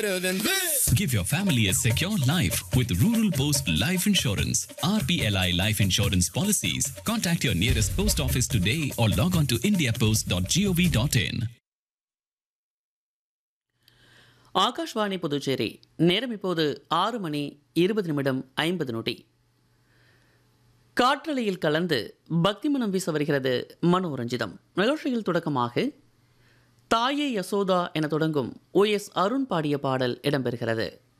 than this. Give your family a secure life with Rural Post Life Insurance. RPLI Life Insurance Policies. Contact your nearest post office today or log on to indiapost.gov.in. Akashvani Puducherry நேரம் இப்போது ஆறு மணி இருபது நிமிடம் ஐம்பது நொடி காற்றலையில் கலந்து பக்தி மனம் வீச வருகிறது மனோரஞ்சிதம் நிகழ்ச்சியில் தொடக்கமாக தாயே யசோதா என தொடங்கும் ஓ எஸ் அருண் பாடிய பாடல் இடம்பெறுகிறது